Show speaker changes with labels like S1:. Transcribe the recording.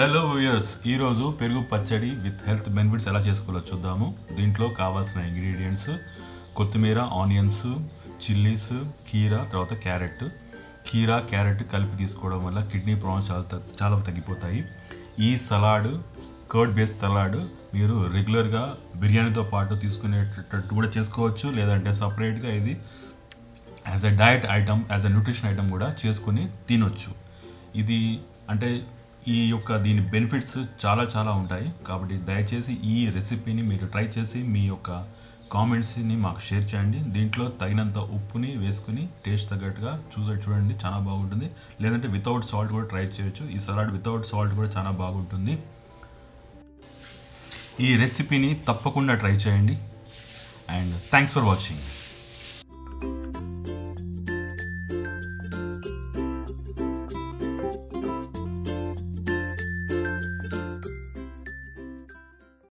S1: hello viewers ఈరోజు పెరుగు పచ్చడి విత్ హెల్త్ బెనిఫిట్స్ ఎలా చేసుకోవాలో చూద్దాము దీంట్లో కావాల్సిన ఇంగ్రీడియంట్స్ కొత్తిమీర ఆనియన్స్ చిల్లీస్ కీరా తర్వాత క్యారెట్ కీరా క్యారెట్ కలిపి తీసుకోవడం వల్ల కిడ్నీ ప్రాబ్లమ్స్ చాలా త- చాలా తగ్గిపోతాయి ఈ సలాడ్ కర్డ్ బేస్డ్ సలాడ్ మీరు రెగ్యులర్గా బిర్యానీతో పాటు తీసుకునేటట్టు కూడా చేసుకోవచ్చు లేదంటే సపరేట్గా ఇది as a diet item as a nutrition item కూడా చేసుకొని తినొచ్చు ఇది అంటే ఈ యొక్క దీని బెనిఫిట్స్ చాలా చాలా ఉంటాయి కాబట్టి దయచేసి ఈ రెసిపీని మీరు ట్రై చేసి మీ యొక్క కామెంట్స్ని మాకు షేర్ చేయండి దీంట్లో తగినంత ఉప్పుని వేసుకుని టేస్ట్ తగ్గట్టుగా చూసే చూడండి చాలా బాగుంటుంది లేదంటే వితౌట్ సాల్ట్ కూడా ట్రై చేయొచ్చు ఈ సలాడ్ వితౌట్ సాల్ట్ కూడా చాలా బాగుంటుంది ఈ రెసిపీని తప్పకుండా ట్రై చేయండి అండ్ థ్యాంక్స్ ఫర్ వాచింగ్